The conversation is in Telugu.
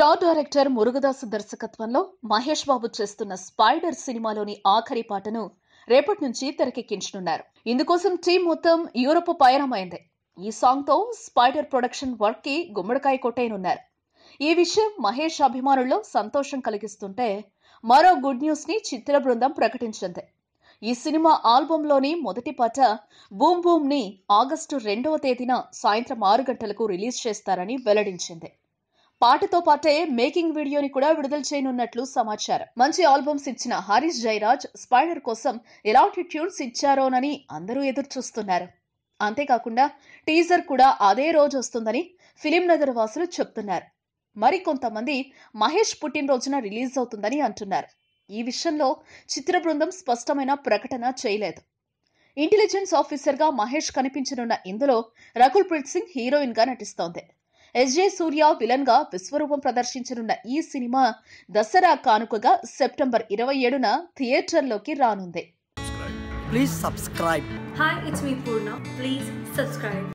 స్టార్ డైరెక్టర్ మురుగదాస్ దర్శకత్వంలో మహేష్ బాబు చేస్తున్న స్పైడర్ సినిమాలోని ఆఖరి పాటను రేపటి నుంచి తెరకెక్కించనున్నారు ఇందుకోసం టీం మొత్తం యూరప్ పయనమైంది ఈ సాంగ్ తో స్పైడర్ ప్రొడక్షన్ వర్క్ కి గుమ్మడికాయ కొట్టేయనున్నారు ఈ విషయం మహేష్ అభిమానుల్లో సంతోషం కలిగిస్తుంటే మరో గుడ్ న్యూస్ ని చిత్ర బృందం ప్రకటించింది ఈ సినిమా ఆల్బంలోని మొదటి పాట బూమ్ బూమ్ ని ఆగస్టు రెండవ తేదీన సాయంత్రం ఆరు గంటలకు రిలీజ్ చేస్తారని వెల్లడించింది పాటతో పాటే మేకింగ్ వీడియోని కూడా విడుదల చేయనున్నట్లు సమాచారం మంచి ఆల్బమ్స్ ఇచ్చిన హరీష్ జయరాజ్ స్పైడర్ కోసం ఎలాంటి ట్యూన్స్ ఇచ్చారోనని అందరూ ఎదురు చూస్తున్నారు అంతేకాకుండా టీజర్ కూడా అదే రోజు వస్తుందని ఫిలిం నగర్ వాసులు చెప్తున్నారు మరికొంతమంది మహేష్ పుట్టినరోజున రిలీజ్ అవుతుందని అంటున్నారు ఈ విషయంలో చిత్ర బృందం స్పష్టమైన ప్రకటన చేయలేదు ఇంటెలిజెన్స్ ఆఫీసర్ గా మహేష్ కనిపించనున్న ఇందులో రకుల్ ప్రీత్ సింగ్ హీరోయిన్ గా నటిస్తోంది ఎస్జే సూర్య విలన్ గా విశ్వరూపం ప్రదర్శించనున్న ఈ సినిమా దసరా కానుకగా సెప్టెంబర్ ఇరవై ఏడున థియేటర్లోకి రానుంది Please subscribe. Hi, it's me Purna. Please subscribe.